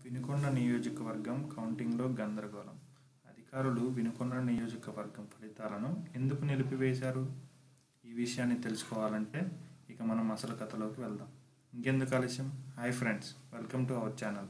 వినుకొండ నియోజకవర్గం కౌంటింగ్లో గందరగోళం అధికారులు వినుకొండ నియోజకవర్గం ఫలితాలను ఎందుకు నిలిపివేశారు ఈ విషయాన్ని తెలుసుకోవాలంటే ఇక మనం అసలు కథలోకి వెళ్దాం ఇంకెందుకు ఆలస్యం hi friends welcome to our channel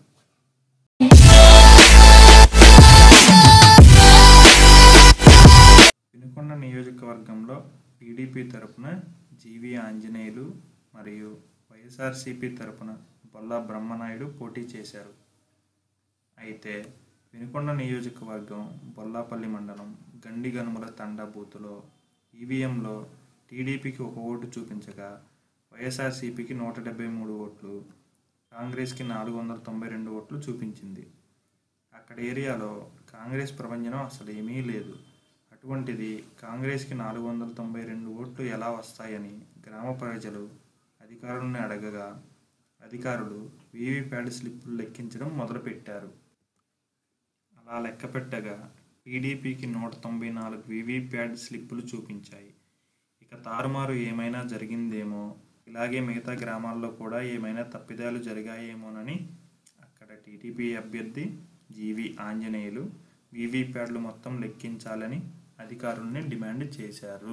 Vinukonda నియోజకవర్గంలో టీడీపీ తరపున జీవి ఆంజనేయులు మరియు వైఎస్ఆర్సీపీ తరపున బొల్లా బ్రహ్మనాయుడు పోటీ చేశారు అయితే వినుకొండ నియోజకవర్గం బొల్లాపల్లి మండలం గండిగనుమల తండా బూతులో ఈవీఎంలో టీడీపీకి ఒక ఓటు చూపించగా వైఎస్ఆర్సీపీకి నూట డెబ్బై మూడు ఓట్లు కాంగ్రెస్కి నాలుగు వందల తొంభై రెండు ఓట్లు చూపించింది అక్కడ ఏరియాలో కాంగ్రెస్ ప్రభంజనం అసలు ఏమీ లేదు అటువంటిది కాంగ్రెస్కి నాలుగు వందల తొంభై రెండు ఓట్లు ఎలా వస్తాయని గ్రామ ప్రజలు అధికారులను అడగగా అధికారులు వీవీప్యాడ్ స్లిప్పులు లెక్కించడం మొదలుపెట్టారు అలా లెక్క పెట్టగా టీడీపీకి నూట తొంభై నాలుగు వీవీప్యాడ్ స్లిప్పులు చూపించాయి ఇక తారుమారు ఏమైనా జరిగిందేమో ఇలాగే మిగతా గ్రామాల్లో కూడా ఏమైనా తప్పిదాలు జరిగాయేమోనని అక్కడ టీడీపీ అభ్యర్థి జీవి ఆంజనేయులు వీవీప్యాడ్లు మొత్తం లెక్కించాలని అధికారుల్ని డిమాండ్ చేశారు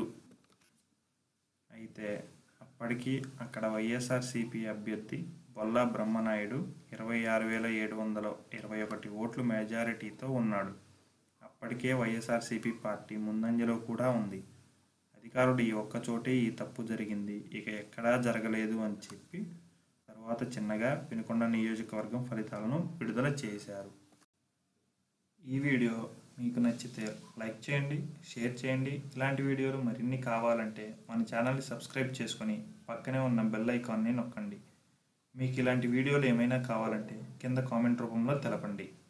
అయితే అప్పటికి అక్కడ వైఎస్ఆర్సీపీ అభ్యర్థి బొల్లా బ్రహ్మనాయుడు ఇరవై ఆరు వేల ఏడు వందల ఇరవై ఒకటి ఓట్లు మెజారిటీతో ఉన్నాడు అప్పటికే వైఎస్ఆర్సీపీ పార్టీ ముందంజలో కూడా ఉంది అధికారులు ఈ ఒక్క చోటే ఈ తప్పు జరిగింది ఇక ఎక్కడా జరగలేదు అని చెప్పి తర్వాత చిన్నగా వినుకొండ నియోజకవర్గం ఫలితాలను విడుదల చేశారు ఈ వీడియో మీకు నచ్చితే లైక్ చేయండి షేర్ చేయండి ఇలాంటి వీడియోలు మరిన్ని కావాలంటే మన ఛానల్ని సబ్స్క్రైబ్ చేసుకొని పక్కనే ఉన్న బెల్ ఐకాన్ని నొక్కండి మీకు ఇలాంటి వీడియోలు ఏమైనా కావాలంటే కింద కామెంట్ రూపంలో తెలపండి